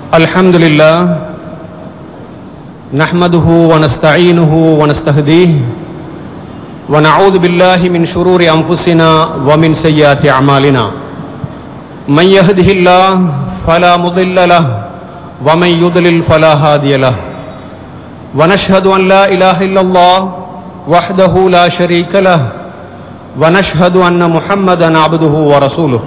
الحمد لله نحمده ونستعينه ونستهديه ونعوذ بالله من شرور أنفسنا ومن سيئات أعمالنا من يهده الله فلا مضل له ومن يضلل فلا هادي له ونشهد أن لا إله إلا الله وحده لا شريك له ونشهد أن محمدا عبده ورسوله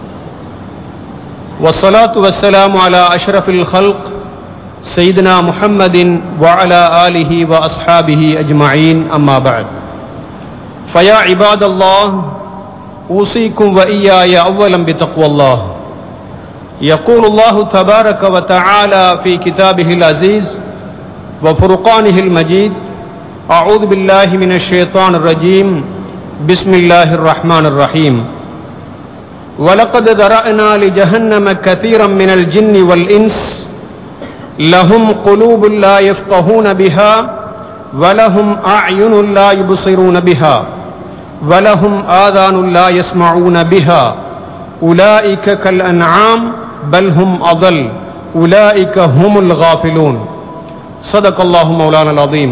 والصلاة والسلام على أشرف الخلق سيدنا محمد وعلى آله وأصحابه أجمعين أما بعد فيا عباد الله أوصيكم وإياي أولا بتقوى الله يقول الله تبارك وتعالى في كتابه العزيز وفرقانه المجيد أعوذ بالله من الشيطان الرجيم بسم الله الرحمن الرحيم ولقد ذرأنا لجهنم كثيرا من الجن والإنس لهم قلوب لا يفقهون بها ولهم أعين لا يبصرون بها ولهم آذان لا يسمعون بها أولئك كالأنعام بل هم أضل أولئك هم الغافلون صدق الله مولانا العظيم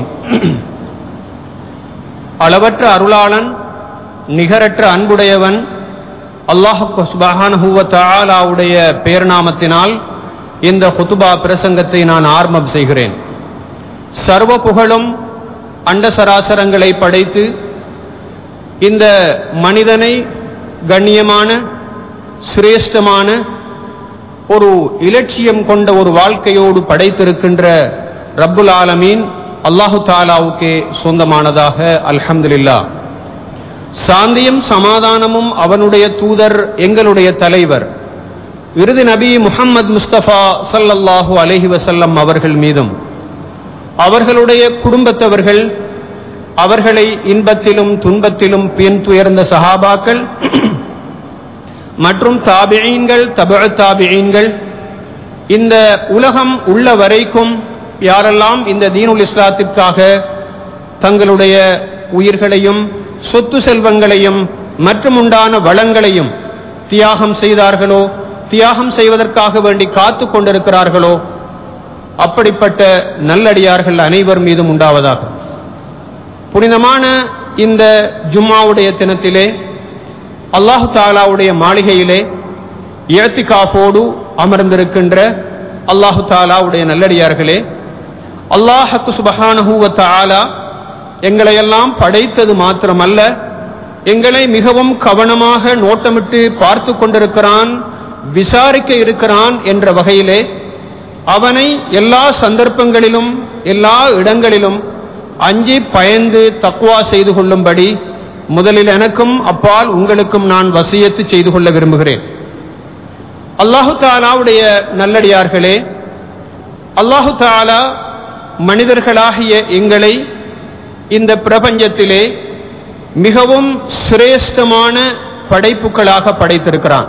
அளவற்ற அருளாளன் நிகரற்ற அன்புடையவன் அல்லாஹு சுபஹானஹுவ தஆலாவுடைய பேர்நாமத்தினால் இந்த ஹுதுபா பிரசங்கத்தை நான் ஆரம்பம் செய்கிறேன் சர்வ புகழும் அண்ட சராசரங்களை படைத்து இந்த மனிதனை கண்ணியமான சிரேஷ்டமான ஒரு இலட்சியம் கொண்ட ஒரு வாழ்க்கையோடு படைத்திருக்கின்ற ரப்புல் ஆலமீன் அல்லாஹு தாலாவுக்கே சொந்தமானதாக அல்ஹம்துலில்லா சாந்தியும் சமாதானமும் அவனுடைய தூதர் எங்களுடைய தலைவர் இறுதி நபி முஹம்மது முஸ்தபா சல்லல்லாஹு அலஹி வசல்லம் அவர்கள் மீதும் அவர்களுடைய குடும்பத்தவர்கள் அவர்களை இன்பத்திலும் துன்பத்திலும் பின் துயர்ந்த சஹாபாக்கள் மற்றும் தாபியீன்கள் தப தாபியீன்கள் இந்த உலகம் உள்ள வரைக்கும் யாரெல்லாம் இந்த தீனுல் இஸ்லாத்திற்காக தங்களுடைய உயிர்களையும் சொத்து செல்வங்களையும் மற்றும் உண்டான வளங்களையும் தியாகம் செய்தார்களோ தியாகம் செய்வதற்காக வேண்டி காத்து கொண்டிருக்கிறார்களோ அப்படிப்பட்ட நல்லடியார்கள் அனைவர் மீதும் உண்டாவதாக புனிதமான இந்த ஜும்மாவுடைய தினத்திலே அல்லாஹு தாலாவுடைய மாளிகையிலே ஏத்திகாஃபோடு அமர்ந்திருக்கின்ற அல்லாஹு தாலாவுடைய நல்லடியார்களே அல்லாஹக்கு சுபஹானஹூவ தாலா எங்களையெல்லாம் படைத்தது மாத்திரமல்ல எங்களை மிகவும் கவனமாக நோட்டமிட்டு பார்த்து கொண்டிருக்கிறான் விசாரிக்க இருக்கிறான் என்ற வகையிலே அவனை எல்லா சந்தர்ப்பங்களிலும் எல்லா இடங்களிலும் அஞ்சி பயந்து தக்குவா செய்து கொள்ளும்படி முதலில் எனக்கும் அப்பால் உங்களுக்கும் நான் வசியத்து செய்து கொள்ள விரும்புகிறேன் அல்லாஹு தாலாவுடைய நல்லடியார்களே அல்லாஹு தாலா மனிதர்களாகிய எங்களை இந்த பிரபஞ்சத்திலே மிகவும் சிரேஷ்டமான படைப்புகளாக படைத்திருக்கிறான்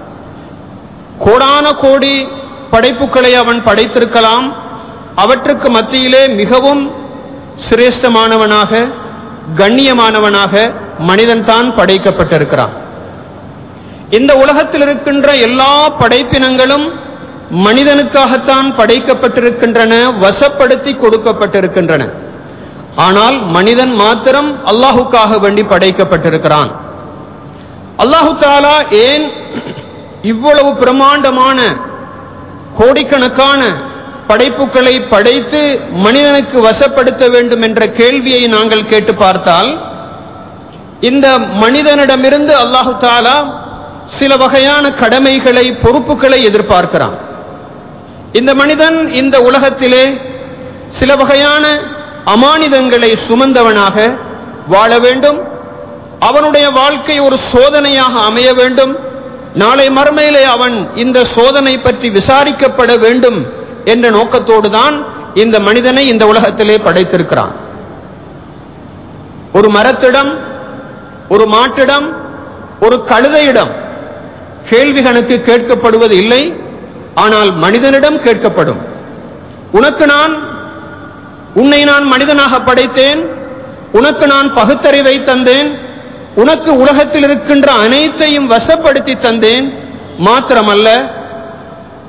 கோடான கோடி படைப்புகளை அவன் படைத்திருக்கலாம் அவற்றுக்கு மத்தியிலே மிகவும் சிரேஷ்டமானவனாக கண்ணியமானவனாக மனிதன் தான் படைக்கப்பட்டிருக்கிறான் இந்த உலகத்தில் இருக்கின்ற எல்லா படைப்பினங்களும் மனிதனுக்காகத்தான் படைக்கப்பட்டிருக்கின்றன வசப்படுத்தி கொடுக்கப்பட்டிருக்கின்றன ஆனால் மனிதன் மாத்திரம் அல்லாஹுக்காக வேண்டி படைக்கப்பட்டிருக்கிறான் அல்லாஹு தாலா ஏன் இவ்வளவு பிரமாண்டமான கோடிக்கணக்கான படைப்புகளை படைத்து மனிதனுக்கு வசப்படுத்த வேண்டும் என்ற கேள்வியை நாங்கள் கேட்டு பார்த்தால் இந்த மனிதனிடமிருந்து அல்லாஹு தாலா சில வகையான கடமைகளை பொறுப்புகளை எதிர்பார்க்கிறான் இந்த மனிதன் இந்த உலகத்திலே சில வகையான அமானிதங்களை சுமந்தவனாக வாழ வேண்டும் அவனுடைய வாழ்க்கை ஒரு சோதனையாக அமைய வேண்டும் நாளை மறுமையிலே அவன் இந்த சோதனை பற்றி விசாரிக்கப்பட வேண்டும் என்ற நோக்கத்தோடு தான் இந்த மனிதனை இந்த உலகத்திலே படைத்திருக்கிறான் ஒரு மரத்திடம் ஒரு மாட்டிடம் ஒரு கழுதையிடம் கேள்வி கணக்கு கேட்கப்படுவது இல்லை ஆனால் மனிதனிடம் கேட்கப்படும் உனக்கு நான் உன்னை நான் மனிதனாக படைத்தேன் உனக்கு நான் பகுத்தறிவை தந்தேன் உனக்கு உலகத்தில் இருக்கின்ற அனைத்தையும் வசப்படுத்தி தந்தேன் மாத்திரமல்ல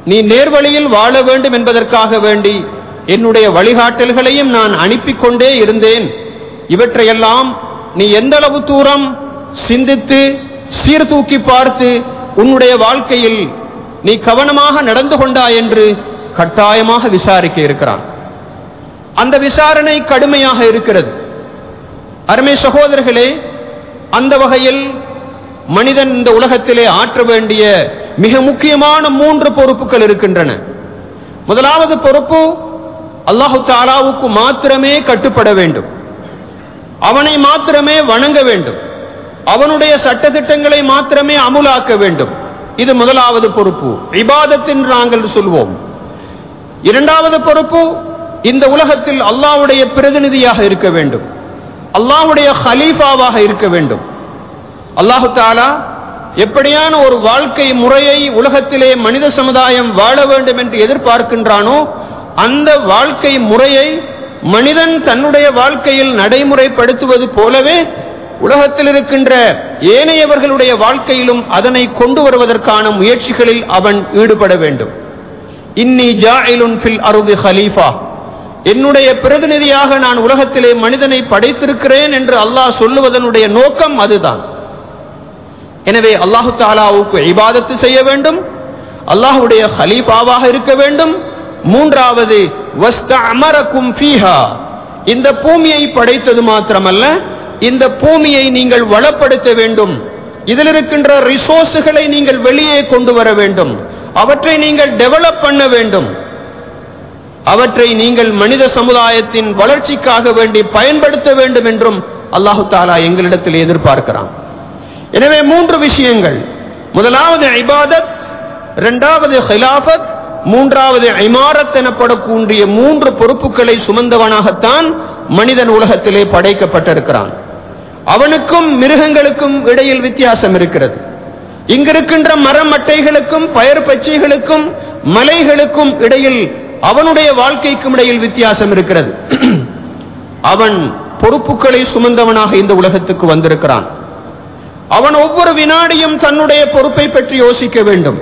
நீ நேர்வழியில் வாழ வேண்டும் என்பதற்காக வேண்டி என்னுடைய வழிகாட்டல்களையும் நான் அனுப்பி கொண்டே இருந்தேன் இவற்றையெல்லாம் நீ எந்த அளவு தூரம் சிந்தித்து சீர்தூக்கி பார்த்து உன்னுடைய வாழ்க்கையில் நீ கவனமாக நடந்து கொண்டாய் என்று கட்டாயமாக விசாரிக்க இருக்கிறான் அந்த விசாரணை கடுமையாக இருக்கிறது அருமை சகோதரர்களே அந்த வகையில் மனிதன் இந்த உலகத்திலே ஆற்ற வேண்டிய மிக முக்கியமான மூன்று பொறுப்புகள் இருக்கின்றன முதலாவது பொறுப்பு அல்லாஹு தாலாவுக்கு மாத்திரமே கட்டுப்பட வேண்டும் அவனை மாத்திரமே வணங்க வேண்டும் அவனுடைய சட்டத்திட்டங்களை மாத்திரமே அமுலாக்க வேண்டும் இது முதலாவது பொறுப்பு இபாதத்தின் நாங்கள் சொல்வோம் இரண்டாவது பொறுப்பு இந்த உலகத்தில் அல்லாஹ்வுடைய பிரதிநிதியாக இருக்க வேண்டும் அல்லாஹ்வுடைய ஹலீஃபாவாக இருக்க வேண்டும் அல்லாஹு தாலா எப்படியான ஒரு வாழ்க்கை முறையை உலகத்திலே மனித சமுதாயம் வாழ வேண்டும் என்று எதிர்பார்க்கின்றானோ அந்த வாழ்க்கை முறையை மனிதன் தன்னுடைய வாழ்க்கையில் நடைமுறைப்படுத்துவது போலவே உலகத்தில் இருக்கின்ற ஏனையவர்களுடைய வாழ்க்கையிலும் அதனை கொண்டு வருவதற்கான முயற்சிகளில் அவன் ஈடுபட வேண்டும் இன்னி ஜாயிலுன் ஃபில் அருது ஹலீஃபா என்னுடைய பிரதிநிதியாக நான் உலகத்திலே மனிதனை படைத்திருக்கிறேன் என்று அல்லாஹ் சொல்லுவதனுடைய நோக்கம் அதுதான் எனவே அல்லாஹு தாலாவுக்கு இபாதத்து செய்ய வேண்டும் அல்லாஹுடைய ஹலீஃபாவாக இருக்க வேண்டும் மூன்றாவது வஸ்தஅமரக்கும் ஃபீஹா இந்த பூமியை படைத்தது மாத்திரமல்ல இந்த பூமியை நீங்கள் வளப்படுத்த வேண்டும் இதில் இருக்கின்ற ரிசோர்ஸுகளை நீங்கள் வெளியே கொண்டு வர வேண்டும் அவற்றை நீங்கள் டெவலப் பண்ண வேண்டும் அவற்றை நீங்கள் மனித சமுதாயத்தின் வளர்ச்சிக்காக வேண்டி பயன்படுத்த வேண்டும் என்றும் அல்லாஹு தாலா எங்களிடத்தில் எதிர்பார்க்கிறான் எனவே மூன்று விஷயங்கள் முதலாவது இபாதத் இரண்டாவது ஹிலாஃபத் மூன்றாவது இமாரத் எனப்படக்கூடிய மூன்று பொறுப்புகளை சுமந்தவனாகத்தான் மனிதன் உலகத்திலே படைக்கப்பட்டிருக்கிறான் அவனுக்கும் மிருகங்களுக்கும் இடையில் வித்தியாசம் இருக்கிறது இங்கிருக்கின்ற மரம் அட்டைகளுக்கும் பயர் பச்சைகளுக்கும் மலைகளுக்கும் இடையில் அவனுடைய வாழ்க்கைக்கும் இடையில் வித்தியாசம் இருக்கிறது அவன் பொறுப்புகளை சுமந்தவனாக இந்த உலகத்துக்கு வந்திருக்கிறான் அவன் ஒவ்வொரு வினாடியும் தன்னுடைய பொறுப்பை பற்றி யோசிக்க வேண்டும்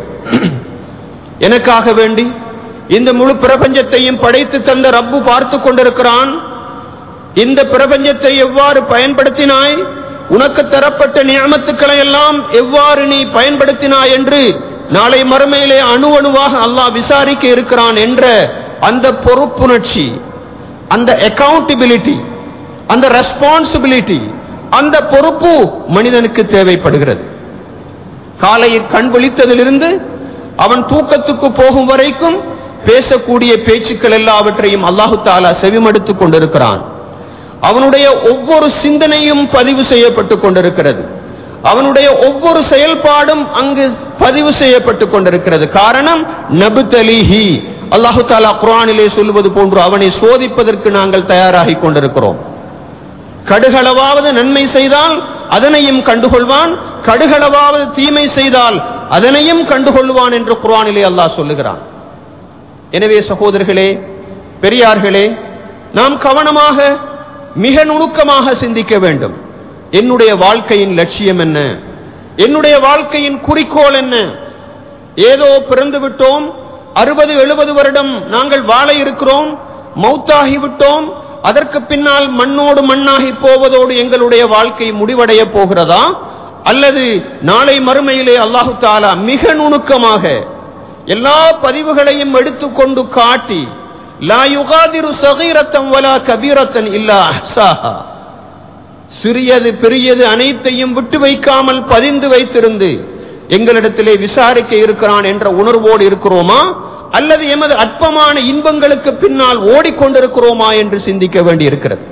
எனக்காக வேண்டி இந்த முழு பிரபஞ்சத்தையும் படைத்து தந்த ரப்பு பார்த்து கொண்டிருக்கிறான் இந்த பிரபஞ்சத்தை எவ்வாறு பயன்படுத்தினாய் உனக்கு தரப்பட்ட நியமத்துக்களை எல்லாம் எவ்வாறு நீ பயன்படுத்தினாய் என்று நாளை மறுமையிலே அணு அணுவாக அல்லாஹ் விசாரிக்க இருக்கிறான் என்ற அந்த பொறுப்புணர்ச்சி அந்த அக்கவுண்டபிலிட்டி அந்த ரெஸ்பான்சிபிலிட்டி அந்த பொறுப்பு மனிதனுக்கு தேவைப்படுகிறது காலையில் கண் விழித்ததிலிருந்து அவன் தூக்கத்துக்கு போகும் வரைக்கும் பேசக்கூடிய பேச்சுக்கள் எல்லாவற்றையும் அல்லாஹு தாலா செவிமடுத்துக் கொண்டிருக்கிறான் அவனுடைய ஒவ்வொரு சிந்தனையும் பதிவு செய்யப்பட்டுக் கொண்டிருக்கிறது அவனுடைய ஒவ்வொரு செயல்பாடும் அங்கு பதிவு செய்யப்பட்டுக் கொண்டிருக்கிறது காரணம் நபுதலிஹி அல்லாஹு தாலா குரானிலே சொல்லுவது போன்று அவனை சோதிப்பதற்கு நாங்கள் தயாராகி கொண்டிருக்கிறோம் கடுகளவாவது நன்மை செய்தால் அதனையும் கண்டுகொள்வான் கடுகளவாவது தீமை செய்தால் அதனையும் கண்டுகொள்வான் என்று குரானிலே அல்லாஹ் சொல்லுகிறான் எனவே சகோதரர்களே பெரியார்களே நாம் கவனமாக மிக நுணுக்கமாக சிந்திக்க வேண்டும் என்னுடைய வாழ்க்கையின் லட்சியம் என்ன என்னுடைய வாழ்க்கையின் குறிக்கோள் என்ன ஏதோ பிறந்து விட்டோம் அறுபது எழுபது வருடம் நாங்கள் வாழ இருக்கிறோம் மௌத்தாகி விட்டோம் அதற்கு பின்னால் மண்ணோடு மண்ணாகி போவதோடு எங்களுடைய வாழ்க்கை முடிவடைய போகிறதா அல்லது நாளை மறுமையிலே அல்லாஹு தாலா மிக நுணுக்கமாக எல்லா பதிவுகளையும் எடுத்துக்கொண்டு காட்டி லா யுகாதிரு சகீரத்தம் வலா கபீரத்தன் இல்லா அஹ்சாஹா சிறியது பெரியது அனைத்தையும் விட்டு வைக்காமல் பதிந்து வைத்திருந்து எங்களிடத்திலே விசாரிக்க இருக்கிறான் என்ற உணர்வோடு இருக்கிறோமா அல்லது எமது அற்பமான இன்பங்களுக்கு பின்னால் ஓடிக்கொண்டிருக்கிறோமா என்று சிந்திக்க வேண்டி இருக்கிறது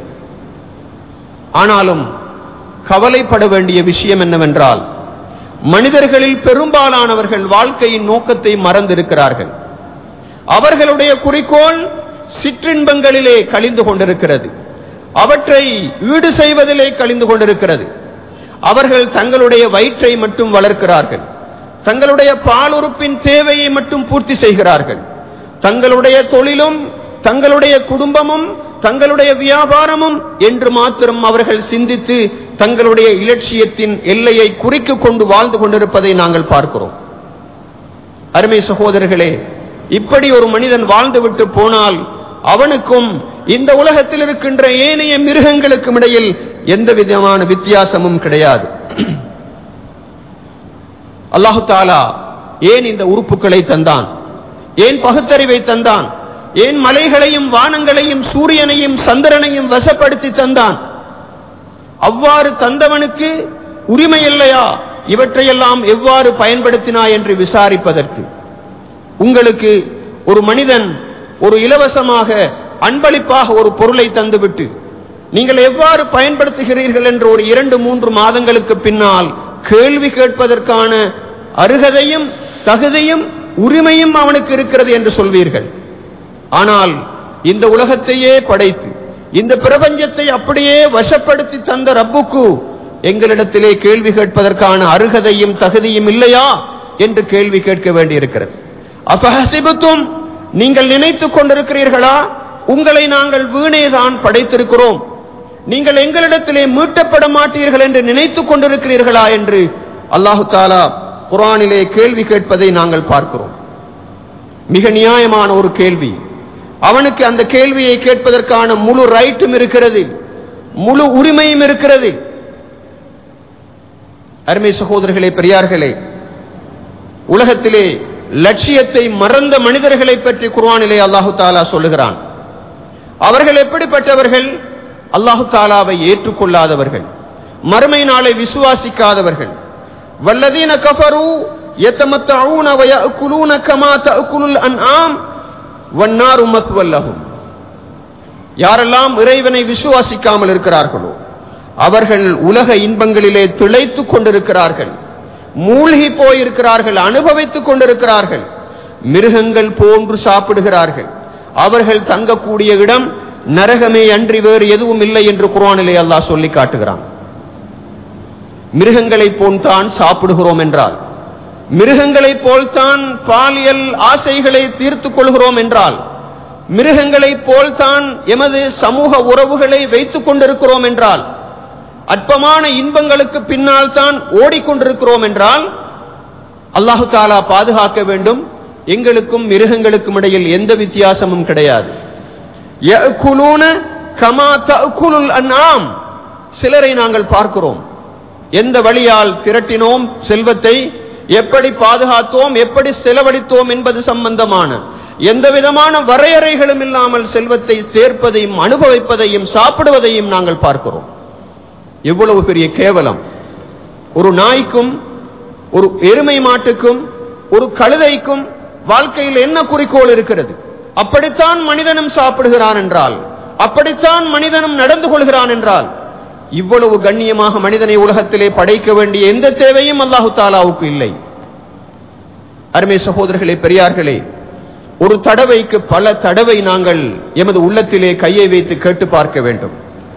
ஆனாலும் கவலைப்பட வேண்டிய விஷயம் என்னவென்றால் மனிதர்களில் பெரும்பாலானவர்கள் வாழ்க்கையின் நோக்கத்தை மறந்திருக்கிறார்கள் அவர்களுடைய குறிக்கோள் சிற்றின்பங்களிலே கழிந்து கொண்டிருக்கிறது அவற்றை ஈடு செய்வதிலே கழிந்து கொண்டிருக்கிறது அவர்கள் தங்களுடைய வயிற்றை மட்டும் வளர்க்கிறார்கள் தங்களுடைய பாலுறுப்பின் தேவையை மட்டும் பூர்த்தி செய்கிறார்கள் தங்களுடைய தொழிலும் தங்களுடைய குடும்பமும் தங்களுடைய வியாபாரமும் என்று மாத்திரம் அவர்கள் சிந்தித்து தங்களுடைய இலட்சியத்தின் எல்லையை குறிக்கு கொண்டு வாழ்ந்து கொண்டிருப்பதை நாங்கள் பார்க்கிறோம் அருமை சகோதரர்களே இப்படி ஒரு மனிதன் வாழ்ந்துவிட்டு போனால் அவனுக்கும் இந்த உலகத்தில் இருக்கின்ற ஏனைய மிருகங்களுக்கும் இடையில் எந்த விதமான வித்தியாசமும் கிடையாது அல்லாஹு தாலா ஏன் இந்த உறுப்புகளை தந்தான் ஏன் பகுத்தறிவை தந்தான் ஏன் மலைகளையும் வானங்களையும் சூரியனையும் சந்திரனையும் வசப்படுத்தி தந்தான் அவ்வாறு தந்தவனுக்கு உரிமை இல்லையா இவற்றையெல்லாம் எவ்வாறு பயன்படுத்தினாய் என்று விசாரிப்பதற்கு உங்களுக்கு ஒரு மனிதன் ஒரு இலவசமாக அன்பளிப்பாக ஒரு பொருளை தந்துவிட்டு நீங்கள் எவ்வாறு பயன்படுத்துகிறீர்கள் என்று ஒரு இரண்டு மூன்று மாதங்களுக்கு பின்னால் கேள்வி கேட்பதற்கான அருகதையும் தகுதியும் உரிமையும் அவனுக்கு இருக்கிறது என்று சொல்வீர்கள் ஆனால் இந்த உலகத்தையே படைத்து இந்த பிரபஞ்சத்தை அப்படியே வசப்படுத்தி தந்த ரப்புக்கு எங்களிடத்திலே கேள்வி கேட்பதற்கான அருகதையும் தகுதியும் இல்லையா என்று கேள்வி கேட்க வேண்டியிருக்கிறது அப்பஹசிபத்தும் நீங்கள் நினைத்துக் கொண்டிருக்கிறீர்களா உங்களை நாங்கள் வீணேதான் படைத்திருக்கிறோம் நீங்கள் எங்களிடத்திலே மீட்டப்பட மாட்டீர்கள் என்று நினைத்துக் கொண்டிருக்கிறீர்களா என்று அல்லாஹு தாலா குரானிலே கேள்வி கேட்பதை நாங்கள் பார்க்கிறோம் மிக நியாயமான ஒரு கேள்வி அவனுக்கு அந்த கேள்வியை கேட்பதற்கான முழு ரைட்டும் இருக்கிறது முழு உரிமையும் இருக்கிறது அருமை சகோதரர்களே பெரியார்களே உலகத்திலே லட்சியத்தை மறந்த மனிதர்களை பற்றி குர்ஆனிலே அல்லாஹு தாலா சொல்லுகிறான் அவர்கள் எப்படிப்பட்டவர்கள் அல்லாஹு தாலாவை ஏற்றுக்கொள்ளாதவர்கள் மறுமை நாளை விசுவாசிக்காதவர்கள் வல்லதீன கஃபரு யத்தமத்தஊன வயஅகுலூன கமா தஅகுலுல் அன்ஆம் வன்னாரு மத்வல்லஹும் யாரெல்லாம் இறைவனை விசுவாசிக்காமல் இருக்கிறார்களோ அவர்கள் உலக இன்பங்களிலே திளைத்துக் கொண்டிருக்கிறார்கள் மூழ்கி போயிருக்கிறார்கள் அனுபவித்துக் கொண்டிருக்கிறார்கள் மிருகங்கள் போன்று சாப்பிடுகிறார்கள் அவர்கள் தங்கக்கூடிய இடம் நரகமே அன்றி வேறு எதுவும் இல்லை என்று குர்ஆனிலே அல்லாஹ் சொல்லி காட்டுகிறான் மிருகங்களைப் போன்தான் சாப்பிடுகிறோம் என்றால் மிருகங்களைப் போல்தான் பாலியல் ஆசைகளை தீர்த்துக் கொள்கிறோம் என்றால் மிருகங்களைப் போல்தான் எமது சமூக உறவுகளை வைத்துக் கொண்டிருக்கிறோம் என்றால் அற்பமான இன்பங்களுக்கு பின்னால் தான் ஓடிக்கொண்டிருக்கிறோம் என்றால் அல்லாஹு தாலா பாதுகாக்க வேண்டும் எங்களுக்கும் மிருகங்களுக்கும் இடையில் எந்த வித்தியாசமும் கிடையாது யஅகுலூன கமா தஅகுலுல் அன்ஆம் சிலரை நாங்கள் பார்க்கிறோம் எந்த வழியால் திரட்டினோம் செல்வத்தை எப்படி பாதுகாத்தோம் எப்படி செலவழித்தோம் என்பது சம்பந்தமான எந்த விதமான வரையறைகளும் இல்லாமல் செல்வத்தை சேர்ப்பதையும் அனுபவிப்பதையும் சாப்பிடுவதையும் நாங்கள் பார்க்கிறோம் எவ்வளவு பெரிய கேவலம் ஒரு நாய்க்கும் ஒரு எருமை மாட்டுக்கும் ஒரு கழுதைக்கும் வாழ்க்கையில் என்ன குறிக்கோள் இருக்கிறது அப்படித்தான் மனிதனும் சாப்பிடுகிறான் என்றால் அப்படித்தான் மனிதனும் நடந்து கொள்கிறான் என்றால் இவ்வளவு கண்ணியமாக மனிதனை உலகத்திலே படைக்க வேண்டிய எந்த தேவையும் அல்லாஹு தாலாவுக்கு இல்லை அருமை சகோதரர்களே பெரியார்களே ஒரு தடவைக்கு பல தடவை நாங்கள் எமது உள்ளத்திலே கையை வைத்து கேட்டு பார்க்க வேண்டும்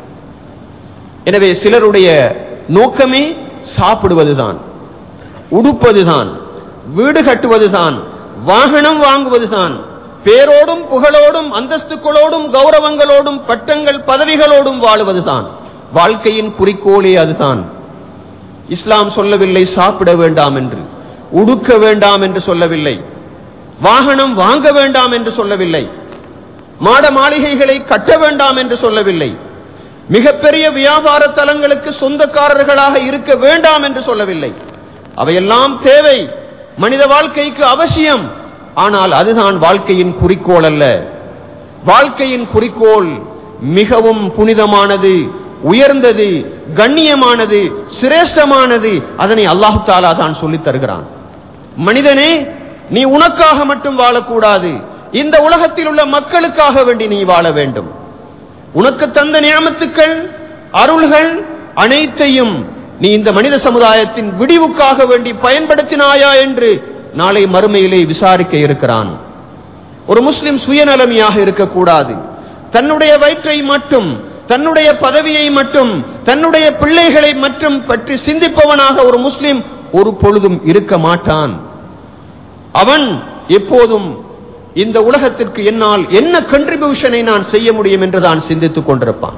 எனவே சிலருடைய நோக்கமே சாப்பிடுவதுதான் உடுப்பதுதான் வீடு கட்டுவதுதான் வாகனம் வாங்குவதுதான் பேரோடும் புகழோடும் அந்தஸ்துக்களோடும் கௌரவங்களோடும் பட்டங்கள் பதவிகளோடும் வாழுவதுதான் வாழ்க்கையின் குறிக்கோளே அதுதான் இஸ்லாம் சொல்லவில்லை சாப்பிட வேண்டாம் என்று உடுக்க வேண்டாம் என்று சொல்லவில்லை வாகனம் வாங்க வேண்டாம் என்று சொல்லவில்லை மாட மாளிகைகளை கட்ட வேண்டாம் என்று சொல்லவில்லை மிகப்பெரிய வியாபார தலங்களுக்கு சொந்தக்காரர்களாக இருக்க வேண்டாம் என்று சொல்லவில்லை அவையெல்லாம் தேவை மனித வாழ்க்கைக்கு அவசியம் ஆனால் அதுதான் வாழ்க்கையின் குறிக்கோள் அல்ல வாழ்க்கையின் குறிக்கோள் மிகவும் புனிதமானது உயர்ந்தது கண்ணியமானது சிரேஷ்டமானது அதனை அல்லாஹு தாலா தான் சொல்லித் தருகிறான் மனிதனே நீ உனக்காக மட்டும் வாழக்கூடாது இந்த உலகத்தில் உள்ள மக்களுக்காக வேண்டி நீ வாழ வேண்டும் உனக்கு தந்த நியமத்துக்கள் அருள்கள் அனைத்தையும் நீ இந்த மனித சமுதாயத்தின் விடிவுக்காக வேண்டி பயன்படுத்தினாயா என்று நாளை மறுமையிலே விசாரிக்க இருக்கிறான் ஒரு முஸ்லிம் சுயநலமியாக இருக்கக்கூடாது தன்னுடைய வயிற்றை மட்டும் தன்னுடைய பதவியை மட்டும் தன்னுடைய பிள்ளைகளை மட்டும் பற்றி சிந்திப்பவனாக ஒரு முஸ்லிம் ஒரு பொழுதும் இருக்க மாட்டான் அவன் எப்போதும் இந்த உலகத்திற்கு என்னால் என்ன கண்ட்ரிபியூஷனை நான் செய்ய முடியும் என்று தான் சிந்தித்துக் கொண்டிருப்பான்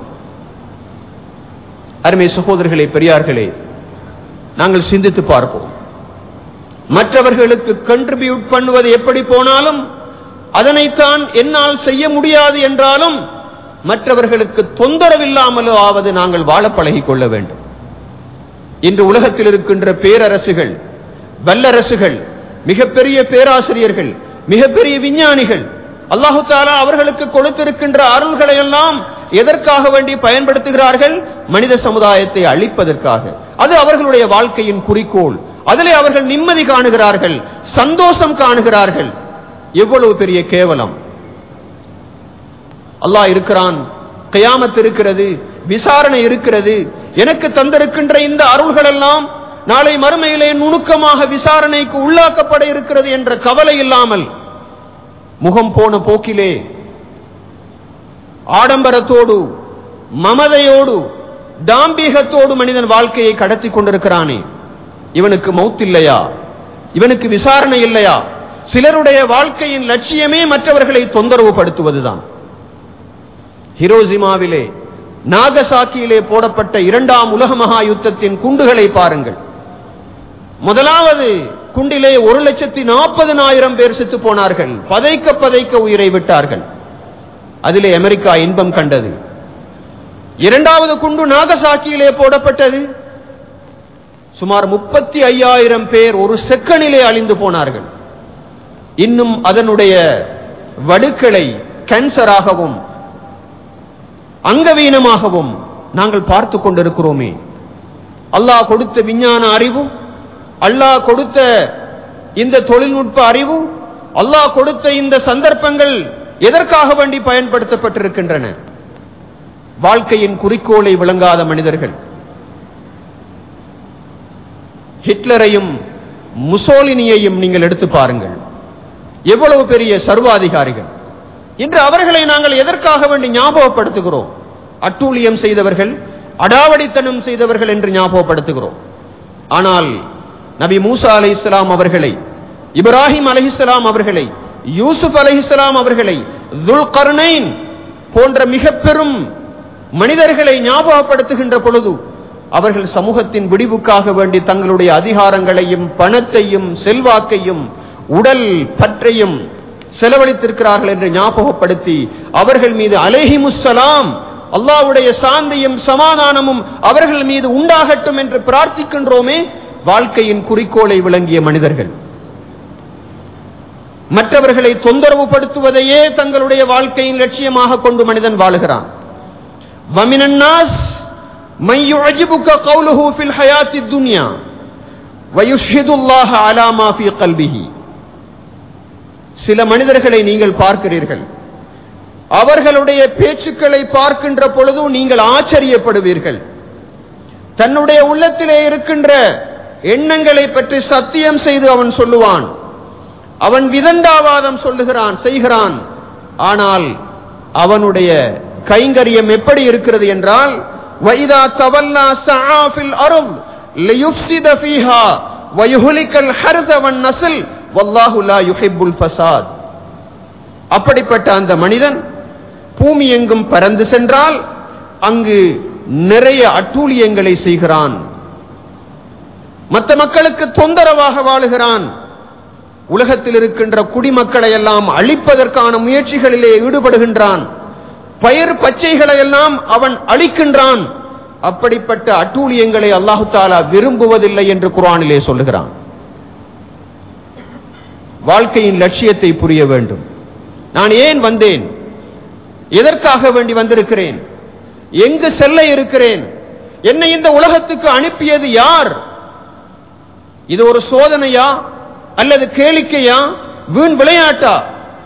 அருமை சகோதரர்களே பெரியார்களே நாங்கள் சிந்தித்து பார்ப்போம் மற்றவர்களுக்கு கண்ட்ரிபியூட் பண்ணுவது எப்படி போனாலும் அதனைத்தான் என்னால் செய்ய முடியாது என்றாலும் மற்றவர்களுக்கு தொந்தரவில்லாமலோ ஆவது நாங்கள் வாழ பழகிக் கொள்ள வேண்டும் இன்று உலகத்தில் இருக்கின்ற பேரரசுகள் வல்லரசுகள் மிகப்பெரிய பேராசிரியர்கள் மிகப்பெரிய விஞ்ஞானிகள் அல்லாஹு தாலா அவர்களுக்கு கொடுத்திருக்கின்ற அருள்களை எல்லாம் எதற்காக வேண்டி பயன்படுத்துகிறார்கள் மனித சமுதாயத்தை அழிப்பதற்காக அது அவர்களுடைய வாழ்க்கையின் குறிக்கோள் அதிலே அவர்கள் நிம்மதி காணுகிறார்கள் சந்தோஷம் காணுகிறார்கள் எவ்வளவு பெரிய கேவலம் அல்லாஹ் இருக்கிறான் கயாமத் இருக்கிறது விசாரணை இருக்கிறது எனக்கு தந்திருக்கின்ற இந்த அருள்கள் எல்லாம் நாளை மறுமையிலே நுணுக்கமாக விசாரணைக்கு உள்ளாக்கப்பட இருக்கிறது என்ற கவலை இல்லாமல் முகம் போன போக்கிலே ஆடம்பரத்தோடு மமதையோடு தாம்பீகத்தோடு மனிதன் வாழ்க்கையை கடத்தி கொண்டிருக்கிறானே இவனுக்கு மௌத்தில்லையா இவனுக்கு விசாரணை இல்லையா சிலருடைய வாழ்க்கையின் லட்சியமே மற்றவர்களை தொந்தரவு படுத்துவதுதான் ஹிரோசிமாவிலே நாகசாக்கியிலே போடப்பட்ட இரண்டாம் உலக மகா யுத்தத்தின் குண்டுகளை பாருங்கள் முதலாவது குண்டிலே ஒரு லட்சத்தி நாற்பதனாயிரம் பேர் செத்து போனார்கள் பதைக்க பதைக்க உயிரை விட்டார்கள் அதிலே அமெரிக்கா இன்பம் கண்டது இரண்டாவது குண்டு நாகசாக்கியிலே போடப்பட்டது சுமார் முப்பத்தி ஐயாயிரம் பேர் ஒரு செக்கனிலே அழிந்து போனார்கள் இன்னும் அதனுடைய வடுக்களை கேன்சராகவும் அங்கவீனமாகவும் நாங்கள் பார்த்து கொண்டிருக்கிறோமே அல்லாஹ் கொடுத்த விஞ்ஞான அறிவு அல்லாஹ் கொடுத்த இந்த தொழில்நுட்ப அறிவு அல்லாஹ் கொடுத்த இந்த சந்தர்ப்பங்கள் எதற்காக வேண்டி பயன்படுத்தப்பட்டிருக்கின்றன வாழ்க்கையின் குறிக்கோளை விளங்காத மனிதர்கள் ஹிட்லரையும் முசோலினியையும் நீங்கள் எடுத்து பாருங்கள் எவ்வளவு பெரிய சர்வாதிகாரிகள் இன்று அவர்களை நாங்கள் எதற்காக வேண்டி ஞாபகப்படுத்துகிறோம் அட்டூழியம் செய்தவர்கள் அடாவடித்தனம் செய்தவர்கள் என்று ஞாபகப்படுத்துகிறோம் ஆனால் நபி மூசா அலை இஸ்லாம் அவர்களை இப்ராஹிம் அலைஹிஸ்லாம் அவர்களை யூசுப் அலைஹிஸ்லாம் அவர்களை துல்கர்னைன் போன்ற மிக பெரும் மனிதர்களை ஞாபகப்படுத்துகின்ற பொழுது அவர்கள் சமூகத்தின் விடிவுக்காக வேண்டி தங்களுடைய அதிகாரங்களையும் பணத்தையும் செல்வாக்கையும் உடல் பற்றையும் செலவழித்திருக்கிறார்கள் என்று ஞாபகப்படுத்தி அவர்கள் மீது அலேஹிமுசலாம் அல்லாவுடைய சாந்தியும் சமாதானமும் அவர்கள் மீது உண்டாகட்டும் என்று பிரார்த்திக்கின்றோமே வாழ்க்கையின் குறிக்கோளை விளங்கிய மனிதர்கள் மற்றவர்களை தொந்தரவு படுத்துவதையே தங்களுடைய வாழ்க்கையின் லட்சியமாக கொண்டு மனிதன் வாழுகிறான் வமினன்னாஸ் من يعجبك قوله في الحياة الدنيا ويشهد الله على ما في قلبه சில மனிதர்களை நீங்கள் பார்க்கிறீர்கள் அவர்களுடைய பேச்சுக்களை பார்க்கின்ற பொழுது நீங்கள் ஆச்சரியப்படுவீர்கள் தன்னுடைய உள்ளத்திலே இருக்கின்ற எண்ணங்களை பற்றி சத்தியம் செய்து அவன் சொல்லுவான் அவன் விதண்டாவாதம் சொல்லுகிறான் செய்கிறான் ஆனால் அவனுடைய கைங்கரியம் எப்படி இருக்கிறது என்றால் வைதா தவல்லா சஆஃபில் அருள் லியுஃப்ஸித ஃபீஹா வயுஹ்லிகல் ஹர்த வன் நஸ்ல் வல்லாஹு லா யுஹிப்புல் ஃபசாத் அப்படிப்பட்ட அந்த மனிதன் பூமி எங்கும் பறந்து சென்றால் அங்கு நிறைய அட்டூழியங்களை செய்கிறான் மற்ற மக்களுக்கு தொந்தரவாக வாழுகிறான் உலகத்தில் இருக்கின்ற குடிமக்களை எல்லாம் அழிப்பதற்கான முயற்சிகளிலே ஈடுபடுகின்றான் பயிர் பச்சைகளை எல்லாம் அவன் அழிக்கின்றான் அப்படிப்பட்ட அட்டூழியங்களை அல்லாஹு தாலா விரும்புவதில்லை என்று குரானிலே சொல்லுகிறான் வாழ்க்கையின் லட்சியத்தை புரிய வேண்டும் நான் ஏன் வந்தேன் எதற்காக வேண்டி வந்திருக்கிறேன் எங்கு செல்ல இருக்கிறேன் என்னை இந்த உலகத்துக்கு அனுப்பியது யார் இது ஒரு சோதனையா அல்லது கேளிக்கையா வீண் விளையாட்டா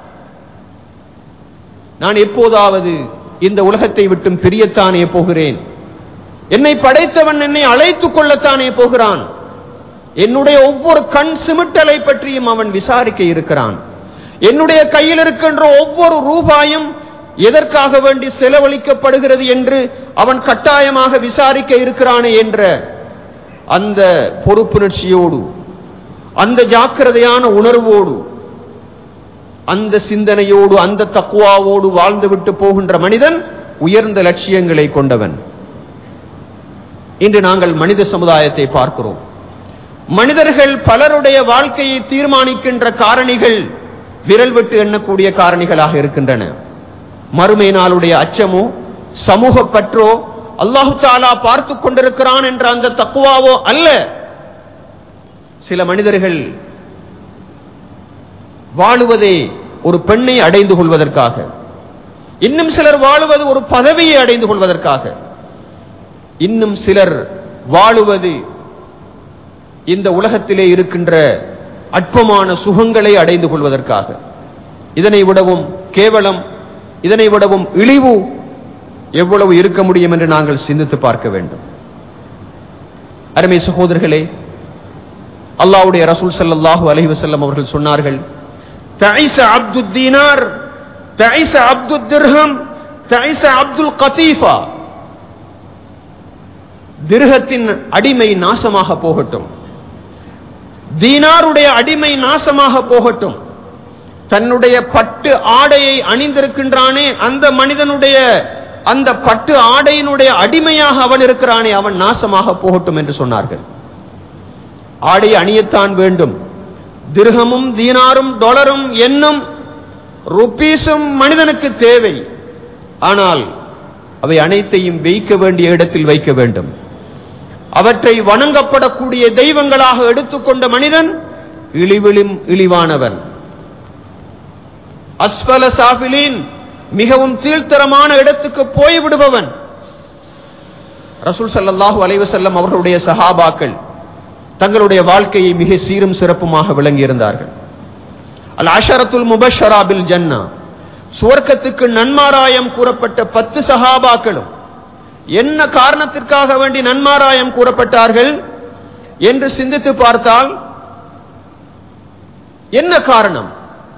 நான் எப்போதாவது இந்த உலகத்தை விட்டும் பிரியத்தானே போகிறேன் என்னை படைத்தவன் என்னை அழைத்துக் கொள்ளத்தானே போகிறான் என்னுடைய ஒவ்வொரு கண் சிமிட்டலை பற்றியும் அவன் விசாரிக்க இருக்கிறான் என்னுடைய கையில் இருக்கின்ற ஒவ்வொரு ரூபாயும் எதற்காக வேண்டி செலவழிக்கப்படுகிறது என்று அவன் கட்டாயமாக விசாரிக்க இருக்கிறானே என்ற அந்த பொறுப்புணர்ச்சியோடு அந்த ஜாக்கிரதையான உணர்வோடு அந்த சிந்தனையோடு அந்த தக்குவாவோடு வாழ்ந்துவிட்டு போகின்ற மனிதன் உயர்ந்த லட்சியங்களை கொண்டவன் இன்று நாங்கள் மனித சமுதாயத்தை பார்க்கிறோம் மனிதர்கள் பலருடைய வாழ்க்கையை தீர்மானிக்கின்ற காரணிகள் விரல் விட்டு எண்ணக்கூடிய காரணிகளாக இருக்கின்றன மறுமை நாளுடைய அச்சமோ சமூக பற்றோ அல்லாஹு தாலா பார்த்து கொண்டிருக்கிறான் என்ற அந்த தக்குவாவோ அல்ல சில மனிதர்கள் வாழுவதே ஒரு பெண்ணை அடைந்து கொள்வதற்காக இன்னும் சிலர் வாழுவது ஒரு பதவியை அடைந்து கொள்வதற்காக இன்னும் சிலர் வாழுவது இந்த உலகத்திலே இருக்கின்ற அற்பமான சுகங்களை அடைந்து கொள்வதற்காக இதனை விடவும் கேவலம் இதனை விடவும் இழிவு எவ்வளவு இருக்க முடியும் என்று நாங்கள் சிந்தித்து பார்க்க வேண்டும் அருமை சகோதரர்களே அல்லாஹ்வுடைய ரசூல் ஸல்லல்லாஹு அலைஹி வஸல்லம் அவர்கள் சொன்னார்கள் தஐஸ அப்துத் தீனார் தஐஸ அப்துத் திர்ஹம் தஐஸ அப்துல் கதீஃபா திர்ஹத்தின் அடிமை நாசமாக போகட்டும் தீனாருடைய அடிமை நாசமாக போகட்டும் தன்னுடைய பட்டு ஆடையை அணிந்திருக்கின்றானே அந்த மனிதனுடைய அந்த பட்டு ஆடையினுடைய அடிமையாக அவன் இருக்கிறானே அவன் நாசமாக போகட்டும் என்று சொன்னார்கள் ஆடை அணியத்தான் வேண்டும் திருகமும் தீனாரும் டொலரும் என்னும் ருப்பீஸும் மனிதனுக்கு தேவை ஆனால் அவை அனைத்தையும் வைக்க வேண்டிய இடத்தில் வைக்க வேண்டும் அவற்றை வணங்கப்படக்கூடிய தெய்வங்களாக எடுத்துக்கொண்ட மனிதன் இழிவிலும் இழிவானவன் அஸ்வல சாபிலின் மிகவும் கீழ்த்தரமான இடத்துக்கு போய்விடுபவன் ரசூல் ஸல்லல்லாஹு அலைஹி வஸல்லம் அவர்களுடைய சஹாபாக்கள் தங்களுடைய வாழ்க்கையை மிக சீரும் சிறப்புமாக விளங்கியிருந்தார்கள் அல் அஷரத்துல் முபஷரா பில் ஜன்னா சுவர்க்கத்துக்கு நன்மாராயம் கூறப்பட்ட பத்து சஹாபாக்களும் என்ன காரணத்திற்காக வேண்டி நன்மாராயம் கூறப்பட்டார்கள் என்று சிந்தித்து பார்த்தால் என்ன காரணம்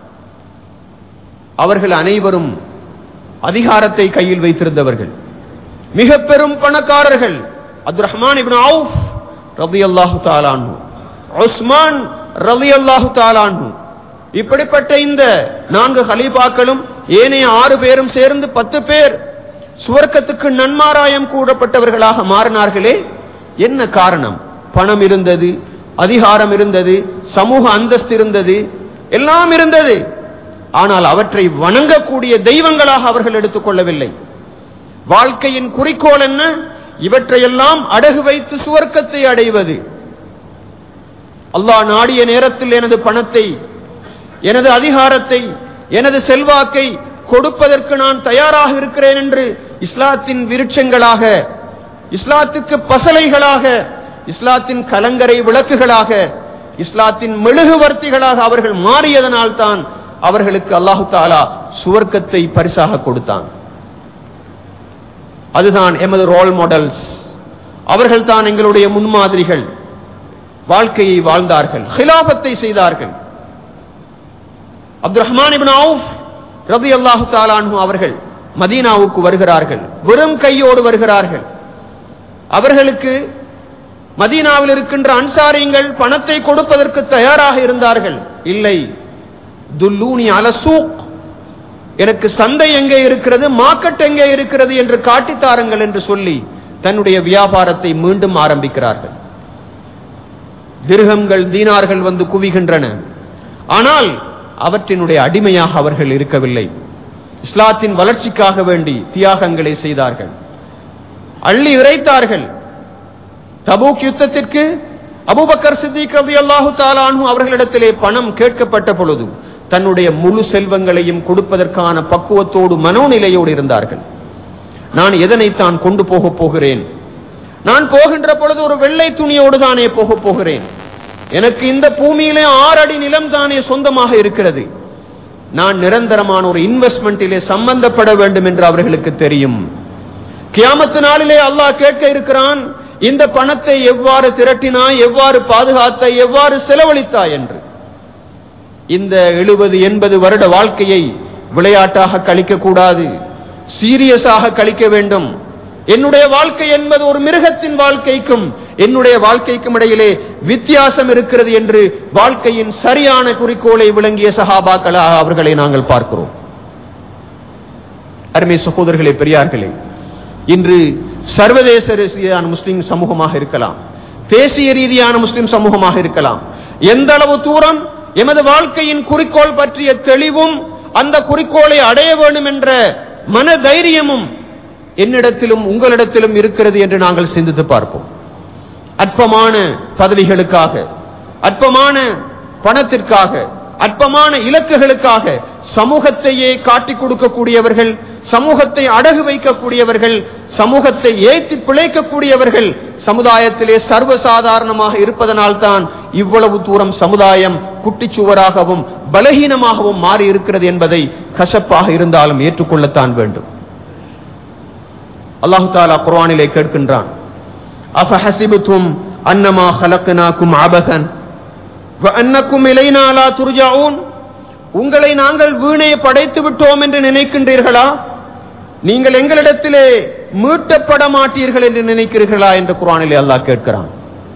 அவர்கள் அனைவரும் அதிகாரத்தை கையில் வைத்திருந்தவர்கள் மிக பெரும் பணக்காரர்கள் அப்துல் ரஹ்மான் இப்னு அவுஃப் ரலியல்லாஹு தஆலா அன்ஹு உஸ்மான் ரலியல்லாஹு தஆலா அன்ஹு இப்படிப்பட்ட இந்த நான்கு ஹலீஃபாக்களும் ஏனைய ஆறு பேரும் சேர்ந்து பத்து பேர் சுவர்க்கத்துக்கு நன்மாராயம் கூடப்பட்டவர்களாக மாறினார்களே என்ன காரணம் பணம் இருந்தது அதிகாரம் இருந்தது சமூக அந்தஸ்து இருந்தது எல்லாம் இருந்தது ஆனால் அவற்றை வணங்கக்கூடிய தெய்வங்களாக அவர்கள் எடுத்துக்கொள்ளவில்லை வாழ்க்கையின் குறிக்கோள் என்ன இவற்றையெல்லாம் அடகு வைத்து சுவர்க்கத்தை அடைவது அல்லாஹ் நாடிய நேரத்தில் எனது பணத்தை எனது அதிகாரத்தை எனது செல்வாக்கை கொடுப்பதற்கு நான் தயாராக இருக்கிறேன் என்று இஸ்லாத்தின் விருட்சங்களாக இஸ்லாத்துக்கு பசலைகளாக இஸ்லாத்தின் கலங்கரை விளக்குகளாக இஸ்லாத்தின் மெழுகுவர்த்திகளாக அவர்கள் மாறியதனால் தான் அவர்களுக்கு அல்லாஹு தாலா சுவர்க்கத்தை பரிசாக கொடுத்தான் அதுதான் எமது ரோல் மாடல்ஸ் அவர்கள் தான் எங்களுடைய முன்மாதிரிகள் வாழ்க்கையை வாழ்ந்தார்கள் ஹிலாபத்தை செய்தார்கள் அப்துல் ரஹ்மான் இப்னு அவுஃப் ரபி அல்லாஹு தாலானு அவர்கள் மதீனாவுக்கு வருகிறார்கள் வெறும் கையோடு வருகிறார்கள் அவர்களுக்கு மதீனாவில் இருக்கின்ற அன்சாரிங்கள் பணத்தை கொடுப்பதற்கு தயாராக இருந்தார்கள் இல்லை துல்லூனி அலசூக் எனக்கு சந்தை எங்கே இருக்கிறது மார்க்கெட் எங்கே இருக்கிறது என்று காட்டித்தாருங்கள் என்று சொல்லி தன்னுடைய வியாபாரத்தை மீண்டும் ஆரம்பிக்கிறார்கள் திருகங்கள் தீனார்கள் வந்து குவிகின்றன ஆனால் அவற்றினுடைய அடிமையாக அவர்கள் இருக்கவில்லை இஸ்லாத்தின் வளர்ச்சிக்காக வேண்டி தியாகங்களை செய்தார்கள் அள்ளி இறைத்தார்கள் தபூக் யுத்தத்திற்கு அபூபக்கர் சித்திக் ரதி அல்லாஹு தாலானு அவர்களிடத்திலே பணம் கேட்கப்பட்ட பொழுது தன்னுடைய முழு செல்வங்களையும் கொடுப்பதற்கான பக்குவத்தோடு மனோநிலையோடு இருந்தார்கள் நான் எதனைத்தான் கொண்டு போக போகிறேன் நான் போகின்ற பொழுது ஒரு வெள்ளை துணியோடு தானே போக போகிறேன் எனக்கு இந்த பூமியிலே ஆறு அடி நிலம் தானே சொந்தமாக இருக்கிறது நான் நிரந்தரமான ஒரு இன்வெஸ்ட்மெண்டிலே சம்பந்தப்பட வேண்டும் என்று அவர்களுக்கு தெரியும் கியாமத்து நாளிலே அல்லாஹ் கேட்க இருக்கிறான் இந்த பணத்தை எவ்வாறு திரட்டினாய் எவ்வாறு பாதுகாத்தாய் எவ்வாறு செலவழித்தாய் என்று இந்த எழுபது எண்பது வருட வாழ்க்கையை விளையாட்டாக கழிக்க கூடாது சீரியஸாக கழிக்க வேண்டும் என்னுடைய வாழ்க்கை என்பது ஒரு மிருகத்தின் வாழ்க்கைக்கும் என்னுடைய வாழ்க்கைக்கும் இடையிலே வித்தியாசம் இருக்கிறது என்று வாழ்க்கையின் சரியான குறிக்கோளை விளங்கிய சகாபாக்களாக அவர்களை நாங்கள் பார்க்கிறோம் அருமை சகோதரர்களே பெரியார்களே இன்று சர்வதேச ரீதியான முஸ்லிம் சமூகமாக இருக்கலாம் தேசிய ரீதியான முஸ்லிம் சமூகமாக இருக்கலாம் எந்த அளவு தூரம் எமது வாழ்க்கையின் குறிக்கோள் பற்றிய தெளிவும் அந்த குறிக்கோளை அடைய வேண்டும் என்ற மன தைரியமும் என்னிடத்திலும் உங்களிடத்திலும் இருக்கிறது என்று நாங்கள் சிந்தித்து பார்ப்போம் அற்பமான பதவிகளுக்காக அற்பமான பணத்திற்காக அற்பமான இலக்குகளுக்காக சமூகத்தையே காட்டிக் கொடுக்கக்கூடியவர்கள் சமூகத்தை அடகு வைக்கக்கூடியவர்கள் சமூகத்தை ஏற்றி பிழைக்கக்கூடியவர்கள் சமுதாயத்திலே சர்வசாதாரணமாக இருப்பதனால் தான் இவ்வளவு தூரம் சமுதாயம் குட்டிச்சுவராகவும் பலகீனமாகவும் மாறி இருக்கிறது என்பதை கசப்பாக இருந்தாலும் ஏற்றுக்கொள்ளத்தான் வேண்டும் அல்லாஹு தாலா குர்ஆனிலே கேட்கின்றான் அஃபஹசிபுதும் அன்னமா ஹலக்னாக்கும் அபதன் வஅன்னக்கும் இலைனா லா துர்ஜாஊன் உங்களை நாங்கள் வீணே படைத்து விட்டோம் என்று நினைக்கின்றீர்களா நீங்கள் எங்களிடத்திலே மீட்டப்பட மாட்டீர்கள் என்று நினைக்கிறீர்களா என்று குர்ஆனிலே அல்லாஹ் கேட்கிறான்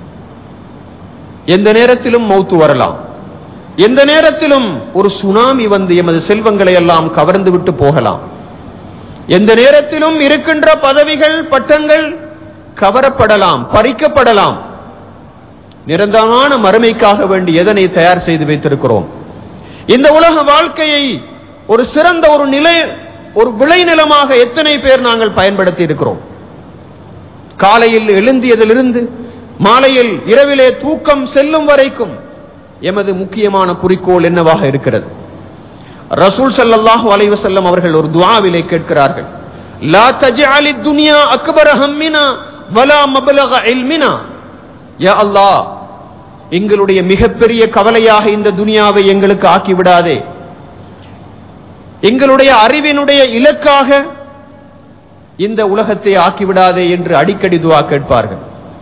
எந்த நேரத்திலும் மௌத்து வரலாம் எந்த நேரத்திலும் ஒரு சுனாமி வந்து எமது செல்வங்களை எல்லாம் கவர்ந்து விட்டு போகலாம் எந்த நேரத்திலும் இருக்கின்ற பதவிகள் பட்டங்கள் கவரப்படலாம் பறிக்கப்படலாம் நிரந்தரமான மறுமைக்காக வேண்டி எதனை தயார் செய்து வைத்திருக்கிறோம் இந்த உலக வாழ்க்கையை ஒரு சிறந்த ஒரு நிலை ஒரு விளைநிலமாக எத்தனை பேர் நாங்கள் பயன்படுத்தி இருக்கிறோம் காலையில் எழுந்தியதிலிருந்து மாலையில் இரவிலே தூக்கம் செல்லும் வரைக்கும் எமது முக்கியமான குறிக்கோள் என்னவாக இருக்கிறது ரசூல் ஸல்லல்லாஹு அலைஹி வஸல்லம் அவர்கள் ஒரு துஆவிலே கேட்கிறார்கள் லா தஜ்அலி துன்யா அக்பர ஹம்மினா வலா மப்லக இல்மினா யா அல்லாஹ் எங்களுடைய மிகப்பெரிய கவலையாக இந்த துனியாவை எங்களுக்கு ஆக்கி விடாதே எங்களுடைய அறிவினுடைய இலக்காக இந்த உலகத்தை ஆக்கிவிடாதே என்று அடிக்கடி துவா கேட்பார்கள்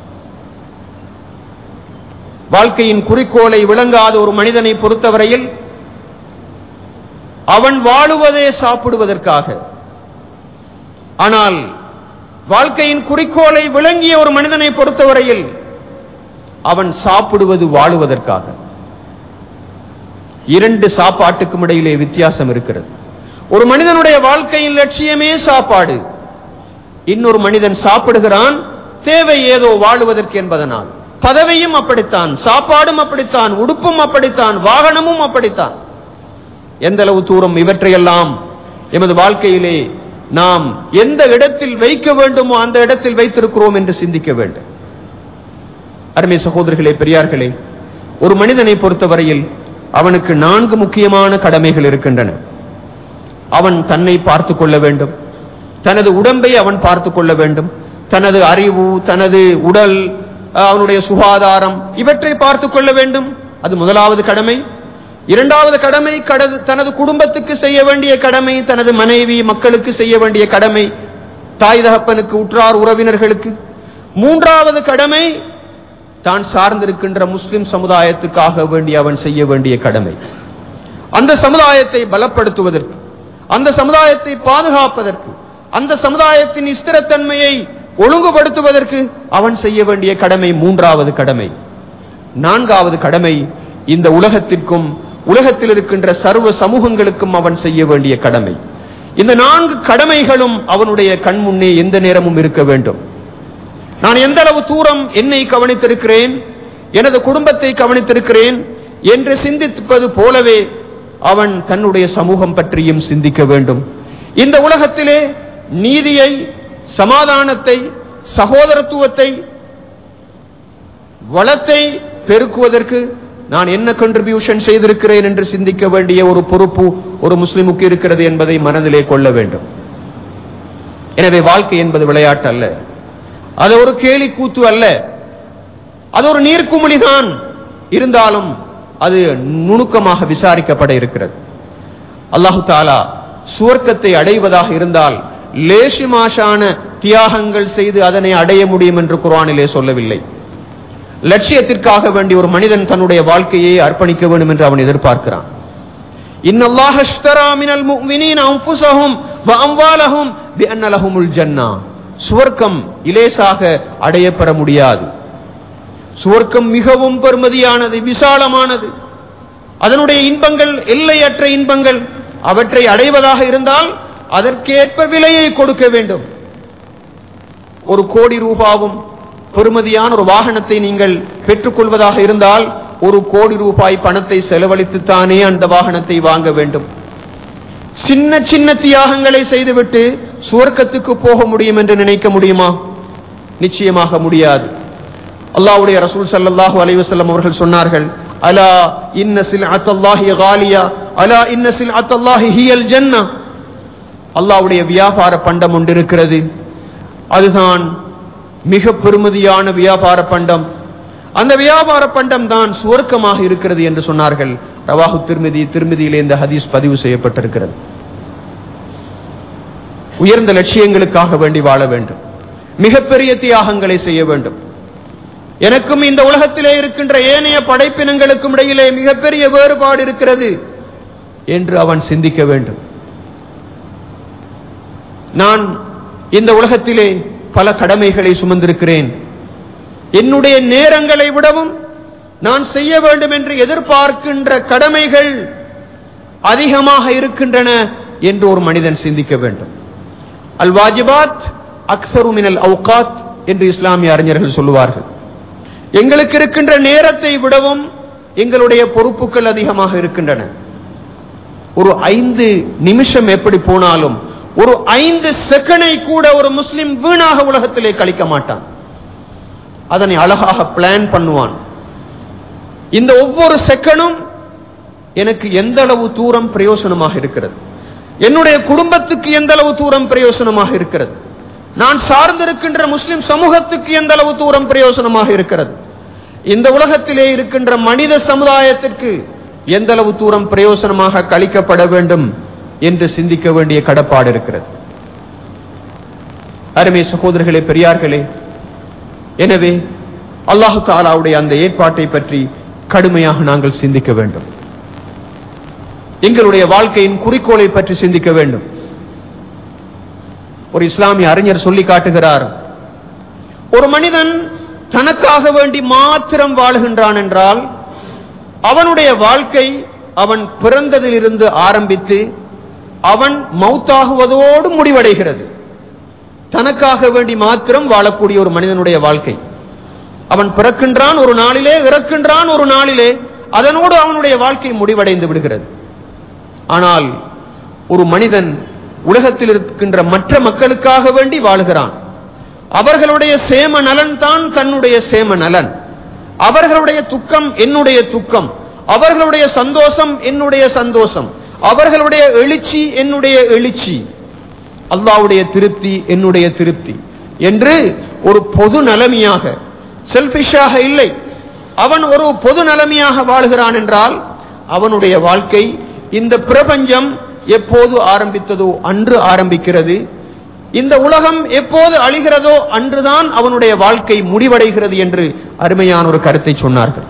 வாழ்க்கையின் குறிக்கோளை விளங்காத ஒரு மனிதனை பொறுத்தவரையில் அவன் வாழுவதே சாப்பிடுவதற்காக ஆனால் வாழ்க்கையின் குறிக்கோளை விளங்கிய ஒரு மனிதனை பொறுத்தவரையில் அவன் சாப்பிடுவது வாழுவதற்காக இரண்டு சாப்பாட்டுக்கும் இடையிலே வித்தியாசம் இருக்கிறது ஒரு மனிதனுடைய வாழ்க்கையின் லட்சியமே சாப்பாடு இன்னொரு மனிதன் சாப்பிடுகிறான் தேவை ஏதோ வாழுவதற்கு என்பதனால் பதவியும் அப்படித்தான் சாப்பாடும் அப்படித்தான் உடுப்பும் அப்படித்தான் வாகனமும் அப்படித்தான் எந்த அளவு தூரம் இவற்றையெல்லாம் எமது வாழ்க்கையிலே நாம் எந்த இடத்தில் வைக்க வேண்டுமோ அந்த இடத்தில் வைத்திருக்கிறோம் என்று சிந்திக்க வேண்டும் அருமை சகோதரர்களே பெரியார்களே ஒரு மனிதனை பொறுத்தவரையில் அவனுக்கு நான்கு முக்கியமான கடமைகள் இருக்கின்றன அவன் தன்னை பார்த்துக் கொள்ள வேண்டும் தனது உடம்பை அவன் பார்த்துக் கொள்ள வேண்டும் தனது அறிவு தனது உடல் அவனுடைய சுகாதாரம் இவற்றை பார்த்துக் கொள்ள வேண்டும் அது முதலாவது கடமை இரண்டாவது கடமை கடது தனது குடும்பத்துக்கு செய்ய வேண்டிய கடமை தனது மனைவி மக்களுக்கு செய்ய வேண்டிய கடமை தாய் தகப்பனுக்கு உற்றார் உறவினர்களுக்கு மூன்றாவது கடமை தான் சார்ந்திருக்கின்ற முஸ்லிம் சமுதாயத்துக்காக வேண்டி அவன் செய்ய வேண்டிய கடமை அந்த சமுதாயத்தை பலப்படுத்துவதற்கு அந்த சமுதாயத்தை பாதுகாப்பதற்கு அந்த சமுதாயத்தின் ஸ்திரத்தன்மையை ஒழுங்குபடுத்துவதற்கு அவன் செய்ய வேண்டிய கடமை மூன்றாவது கடமை நான்காவது கடமை இந்த உலகத்திற்கும் உலகத்தில் இருக்கின்ற சர்வ சமூகங்களுக்கும் அவன் செய்ய வேண்டிய கடமை இந்த நான்கு கடமைகளும் அவனுடைய கண் முன்னே எந்த நேரமும் இருக்க வேண்டும் நான் எந்த அளவு தூரம் என்னை கவனித்திருக்கிறேன் எனது குடும்பத்தை கவனித்திருக்கிறேன் என்று சிந்திப்பது போலவே அவன் தன்னுடைய சமூகம் பற்றியும் சிந்திக்க வேண்டும் இந்த உலகத்திலே நீதியை சமாதானத்தை சகோதரத்துவத்தை வளத்தை பெருக்குவதற்கு நான் என்ன கண்ட்ரிபியூஷன் செய்திருக்கிறேன் என்று சிந்திக்க வேண்டிய ஒரு பொறுப்பு ஒரு முஸ்லிமுக்கு இருக்கிறது என்பதை மனதிலே கொள்ள வேண்டும் எனவே வாழ்க்கை என்பது விளையாட்டு அல்ல அது ஒரு கேலி கூத்து அல்ல அது ஒரு நீர்க்குமிழிதான் இருந்தாலும் அது நுணுக்கமாக விசாரிக்கப்பட இருக்கிறது அல்லாஹு தாலா சுவர்க்கத்தை அடைவதாக இருந்தால் லேசிமாஷான தியாகங்கள் செய்து அதனை அடைய முடியும் என்று குர்ஆனிலே சொல்லவில்லை லட்சியத்திற்காக வேண்டி ஒரு மனிதன் தன்னுடைய வாழ்க்கையை அர்ப்பணிக்க வேண்டும் என்று அவன் எதிர்பார்க்கிறான் இன்னல்லாஹ அஷ்தரா மினல் முஃமினீன அன்ஃபுஸஹும் வ அம்வாலஹும் பிஅன்ன லஹுமுல் ஜன்னா சுவர்க்கம் இலேசாக அடையப்பெற முடியாது சுவர்க்கம் மிகவும் பெருமதியானது விசாலமானது அதனுடைய இன்பங்கள் எல்லையற்ற இன்பங்கள் அவற்றை அடைவதாக இருந்தால் அதற்கேற்ப விலையை கொடுக்க வேண்டும் ஒரு கோடி ரூபாவும் பெருமதியான ஒரு வாகனத்தை நீங்கள் பெற்றுக்கொள்வதாக இருந்தால் ஒரு கோடி ரூபாய் பணத்தை செலவழித்துத்தானே அந்த வாகனத்தை வாங்க வேண்டும் சின்ன சின்ன தியாகங்களை செய்துவிட்டு சுவர்க்கத்துக்கு போக முடியும் என்று நினைக்க முடியுமா நிச்சயமாக முடியாது அல்லாஹ்வுடைய ரசூல் ஸல்லல்லாஹு அலைஹி வஸல்லம் அவர்கள் சொன்னார்கள் அலா இன்ன சில்அத்தல்லாஹி காலியா அலா இன்ன சில்அத்தல்லாஹி ஹியல் ஜன்னah அல்லாஹ்வுடைய வியாபார பண்டம் ஒன்று இருக்கிறது அதுதான் மிக பெருமதியான வியாபார பண்டம் அந்த வியாபார பண்டம் தான் சுவர்க்கமாக இருக்கிறது என்று சொன்னார்கள் ரவாஹு திருமதி திருமதியிலே இந்த ஹதீஸ் பதிவு செய்யப்பட்டிருக்கிறது உயர்ந்த லட்சியங்களுக்காக வேண்டி வாழ வேண்டும் மிகப்பெரிய தியாகங்களை செய்ய வேண்டும் எனக்கும் இந்த உலகத்திலே இருக்கின்ற ஏனைய படைப்பினங்களுக்கும் இடையிலே மிகப்பெரிய வேறுபாடு இருக்கிறது என்று அவன் சிந்திக்க வேண்டும் நான் இந்த உலகத்திலே பல கடமைகளை சுமந்திருக்கிறேன் என்னுடைய நேரங்களை விடவும் நான் செய்ய வேண்டும் என்று எதிர்பார்க்கின்ற கடமைகள் அதிகமாக இருக்கின்றன என்று ஒரு மனிதன் சிந்திக்க வேண்டும் அல் வாஜிபாத் அக்சரு மினல் அவுகாத் என்று இஸ்லாமிய அறிஞர்கள் சொல்லுவார்கள் எங்களுக்கு இருக்கின்ற நேரத்தை விடவும் எங்களுடைய பொறுப்புகள் அதிகமாக இருக்கின்றன ஒரு ஐந்து நிமிஷம் எப்படி போனாலும் ஒரு ஐந்து செகண்டை கூட ஒரு முஸ்லிம் வீணாக உலகத்திலே கழிக்க மாட்டான் அதனை அழகாக பிளான் பண்ணுவான் இந்த ஒவ்வொரு செகண்டும் எனக்கு எந்த அளவு தூரம் பிரயோசனமாக இருக்கிறது என்னுடைய குடும்பத்துக்கு எந்த அளவு தூரம் பிரயோசனமாக இருக்கிறது நான் சார்ந்திருக்கின்ற முஸ்லிம் சமூகத்துக்கு எந்த அளவு தூரம் பிரயோசனமாக இருக்கிறது இந்த உலகத்திலே இருக்கின்ற மனித சமுதாயத்திற்கு எந்த அளவு தூரம் பிரயோசனமாக கழிக்கப்பட வேண்டும் என்று சிந்திக்க வேண்டிய கடப்பாடு இருக்கிறது அருமை சகோதரர்களே பெரியார்களே எனவே அல்லாஹு தாலாவுடைய அந்த ஏற்பாட்டை பற்றி கடுமையாக நாங்கள் சிந்திக்க வேண்டும் எங்களுடைய வாழ்க்கையின் குறிக்கோளை பற்றி சிந்திக்க வேண்டும் ஒரு இஸ்லாமிய அறிஞர் சொல்லி காட்டுகிறார் ஒரு மனிதன் தனக்காக வேண்டி மாத்திரம் வாழுகின்றான் என்றால் அவனுடைய வாழ்க்கை அவன் பிறந்ததிலிருந்து ஆரம்பித்து அவன் மௌத்தாகுவதோடு முடிவடைகிறது தனக்காக வேண்டி மாத்திரம் வாழக்கூடிய ஒரு மனிதனுடைய வாழ்க்கை அவன் பிறக்கின்றான் ஒரு நாளிலே இறக்கின்றான் ஒரு நாளிலே அதனோடு அவனுடைய வாழ்க்கை முடிவடைந்து விடுகிறது ஆனால் ஒரு மனிதன் உலகத்தில் இருக்கின்ற மற்ற மக்களுக்காக வேண்டி வாழுகிறான் அவர்களுடைய சேம நலன் தான் தன்னுடைய சேம நலன் அவர்களுடைய துக்கம் என்னுடைய துக்கம் அவர்களுடைய சந்தோஷம் என்னுடைய சந்தோஷம் அவர்களுடைய எழுச்சி என்னுடைய எழுச்சி அல்லாவுடைய திருப்தி என்னுடைய திருப்தி என்று ஒரு பொது நலமியாக செல்பிஷாக இல்லை அவன் ஒரு பொது நலமியாக வாழ்கிறான் என்றால் அவனுடைய வாழ்க்கை இந்த பிரபஞ்சம் எப்போது ஆரம்பித்ததோ அன்று ஆரம்பிக்கிறது இந்த உலகம் எப்போது அழிகிறதோ அன்றுதான் அவனுடைய வாழ்க்கை முடிவடைகிறது என்று அருமையான ஒரு கருத்தை சொன்னார்கள்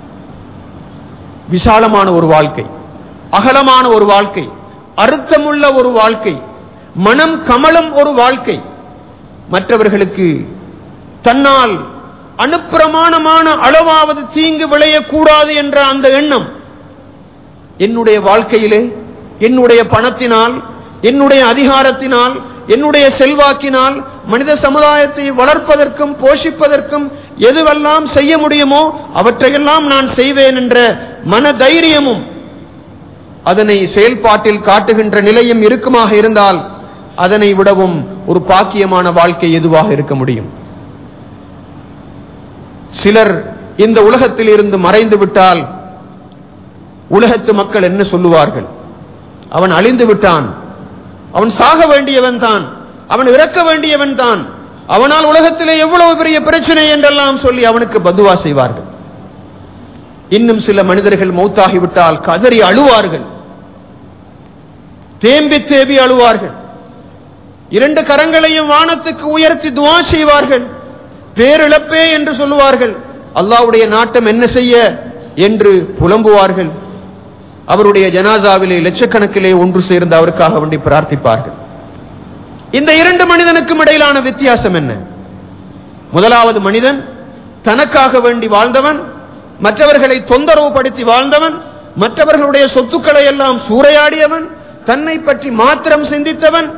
விசாலமான ஒரு வாழ்க்கை அகலமான ஒரு வாழ்க்கை அர்த்தமுள்ள ஒரு வாழ்க்கை மனம் கமலம் ஒரு வாழ்க்கை மற்றவர்களுக்கு தன்னால் அனுப்பிரமாணமான அளவாவது தீங்கு விளையக்கூடாது என்ற அந்த எண்ணம் என்னுடைய வாழ்க்கையிலே என்னுடைய பணத்தினால் என்னுடைய அதிகாரத்தினால் என்னுடைய செல்வாக்கினால் மனித சமுதாயத்தை வளர்ப்பதற்கும் போஷிப்பதற்கும் எதுவெல்லாம் செய்ய முடியுமோ அவற்றையெல்லாம் நான் செய்வேன் என்ற மன தைரியமும் அதனை செயல்பாட்டில் காட்டுகின்ற நிலையும் இருக்குமாக இருந்தால் அதனை விடவும் ஒரு பாக்கியமான வாழ்க்கை எதுவாக இருக்க முடியும் சிலர் இந்த உலகத்தில் இருந்து மறைந்து விட்டால் உலகத்து மக்கள் என்ன சொல்லுவார்கள் அவன் அழிந்து விட்டான் அவன் சாக வேண்டியவன் தான் அவன் இறக்க வேண்டியவன் தான் அவனால் உலகத்திலே எவ்வளவு பெரிய பிரச்சனை என்றெல்லாம் சொல்லி அவனுக்கு பதுவா செய்வார்கள் இன்னும் சில மனிதர்கள் மௌத்தாகிவிட்டால் கதறி அழுவார்கள் தேம்பி தேம்பி அழுவார்கள் இரண்டு கரங்களையும் வானத்துக்கு உயர்த்தி துவா செய்வார்கள் பேரிழப்பே என்று சொல்லுவார்கள் அல்லாவுடைய நாட்டம் என்ன செய்ய என்று புலம்புவார்கள் அவருடைய ஜனாசாவிலே லட்சக்கணக்கிலே ஒன்று சேர்ந்து அவருக்காக வேண்டி பிரார்த்திப்பார்கள் இந்த இரண்டு மனிதனுக்கும் இடையிலான வித்தியாசம் என்ன முதலாவது மனிதன் தனக்காக வேண்டி வாழ்ந்தவன் மற்றவர்களை தொந்தரவுபடுத்தி வாழ்ந்தவன் மற்றவர்களுடைய சொத்துக்களை எல்லாம் சூறையாடியவன் தன்னை பற்றி மாத்திரம் சிந்தித்தவன்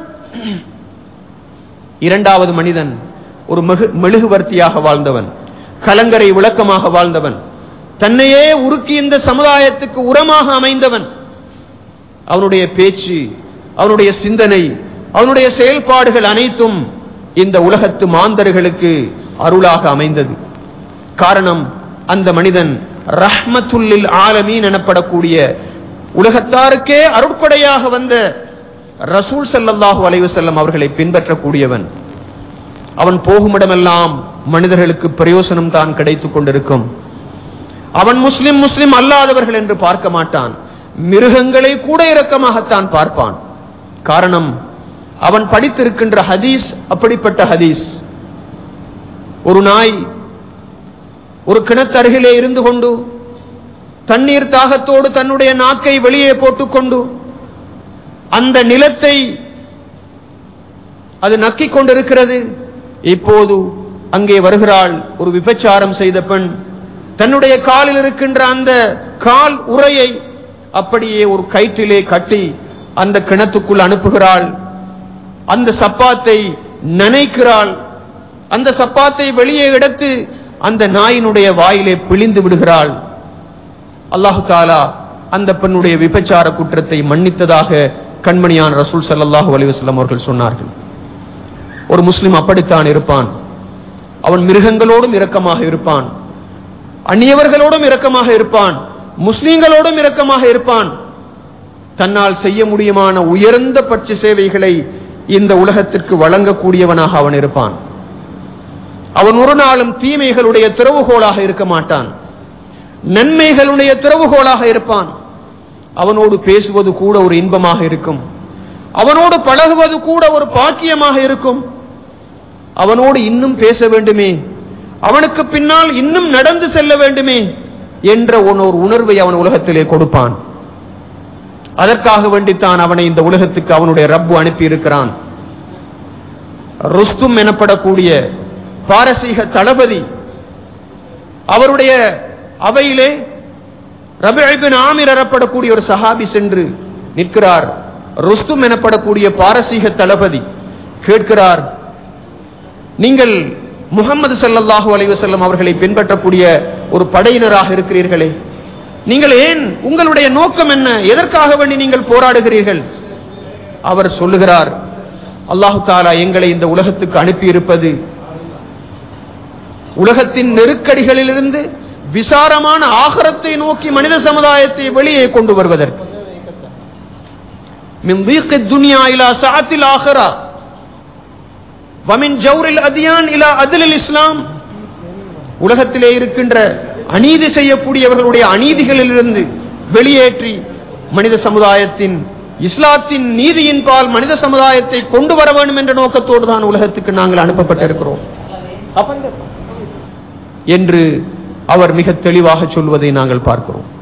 இரண்டாவது மனிதன் ஒரு மெழுகுவர்த்தியாக வாழ்ந்தவன் கலங்கரை விளக்கமாக வாழ்ந்தவன் தன்னையே உருக்கி இந்த சமுதாயத்துக்கு உரமாக அமைந்தவன் அவனுடைய பேச்சு அவனுடைய சிந்தனை அவனுடைய செயல்பாடுகள் அனைத்தும் இந்த உலகத்து மாந்தர்களுக்கு அருளாக அமைந்தது காரணம் அந்த மனிதன் ரஹ்மத்துல்லில் ஆலமீன் எனப்படக்கூடிய உலகத்தாருக்கே அருட்படையாக வந்த ரசூல் ஸல்லல்லாஹு அலைஹி வஸல்லம் அவர்களை பின்பற்றக்கூடியவன் அவன் போகுமிடமெல்லாம் மனிதர்களுக்கு பிரயோசனம் தான் கிடைத்துக் கொண்டிருக்கும் அவன் முஸ்லிம் முஸ்லிம் அல்லாதவர்கள் என்று பார்க்க மாட்டான் மிருகங்களை கூட இரக்கமாகத்தான் பார்ப்பான் காரணம் அவன் படித்திருக்கின்ற ஹதீஸ் அப்படிப்பட்ட ஹதீஸ் ஒரு நாய் ஒரு கிணத்தருகிலே இருந்து கொண்டு தண்ணீர் தாகத்தோடு தன்னுடைய நாக்கை வெளியே போட்டுக்கொண்டு அந்த நிலத்தை அது நக்கிக் கொண்டிருக்கிறது இப்போது அங்கே வருகிறாள் ஒரு விபச்சாரம் செய்த பெண் தன்னுடைய காலில் இருக்கின்ற அந்த கால் உரையை அப்படியே ஒரு கயிற்றிலே கட்டி அந்த கிணத்துக்குள் அனுப்புகிறாள் அந்த சப்பாத்தை நனைக்கிறாள் அந்த சப்பாத்தை வெளியே எடுத்து அந்த நாயினுடைய வாயிலே பிழிந்து விடுகிறாள் அல்லாஹு தாலா அந்த பெண்ணுடைய விபச்சார குற்றத்தை மன்னித்ததாக கண்மணியான ரசூல் ஸல்லல்லாஹு அலைஹி வஸல்லம் அவர்கள் சொன்னார்கள் ஒரு முஸ்லிம் அப்படித்தான் இருப்பான் அவன் மிருகங்களோடும் இரக்கமாக இருப்பான் அந்நியவர்களோடும் இரக்கமாக இருப்பான் முஸ்லிம்களோடும் இரக்கமாக இருப்பான் தன்னால் செய்ய முடியுமான உயர்ந்த பட்ச சேவைகளை இந்த உலகத்திற்கு வழங்கக்கூடியவனாக அவன் இருப்பான் அவன் ஒரு நாளும் தீமைகளுடைய திறவுகோலாக இருக்க மாட்டான் நன்மைகளுடைய திறவுகோலாக இருப்பான் அவனோடு பேசுவது கூட ஒரு இன்பமாக இருக்கும் அவனோடு பழகுவது கூட ஒரு பாக்கியமாக இருக்கும் அவனோடு இன்னும் பேச வேண்டுமே அவனுக்கு பின்னால் இன்னும் நடந்து செல்ல வேண்டுமே என்ற ஒரு உணர்வை அவன் உலகத்திலே கொடுப்பான் அதற்காக வேண்டித்தான் அவனை இந்த உலகத்துக்கு அவனுடைய ரப்பு அனுப்பி இருக்கிறான் ருஸ்தும் எனப்படக்கூடிய பாரசீக தளபதி அவருடைய அவையிலே ரபிபின் ஆமிர் எனப்படக்கூடிய ஒரு சஹாபி சென்று நிற்கிறார் ருஸ்தும் எனப்படக்கூடிய பாரசீக தளபதி கேட்கிறார் நீங்கள் முகமது ஸல்லல்லாஹு அலைஹி வஸல்லம் அவர்களை பின்பற்றக்கூடிய ஒரு படையினராக இருக்கிறீர்களே நீங்கள் ஏன் உங்களுடைய நோக்கம் என்ன எதற்காக வேண்டி நீங்கள் போராடுகிறீர்கள் அவர் சொல்லுகிறார் அல்லாஹு தாலா எங்களை இந்த உலகத்துக்கு அனுப்பி இருப்பது உலகத்தின் நெருக்கடிகளிலிருந்து விசாரமான ஆகரத்தை நோக்கி மனித சமுதாயத்தை வெளியே கொண்டு வருவதற்கு மின் வீக் துனியா இலா சாத்தில் ஆகரா வமின் ஜௌரில் அதியான் இலா அதிலில் இஸ்லாம் உலகத்திலே இருக்கின்ற அநீதி செய்யக்கூடியவர்களுடைய அநீதிகளிலிருந்து வெளியேற்றி மனித சமுதாயத்தின் இஸ்லாத்தின் நீதியின் பால் மனித சமுதாயத்தை கொண்டு வர வேண்டும் என்ற நோக்கத்தோடு தான் உலகத்துக்கு நாங்கள் அனுப்பப்பட்டிருக்கிறோம் என்று அவர் மிக தெளிவாக சொல்வதை நாங்கள் பார்க்கிறோம்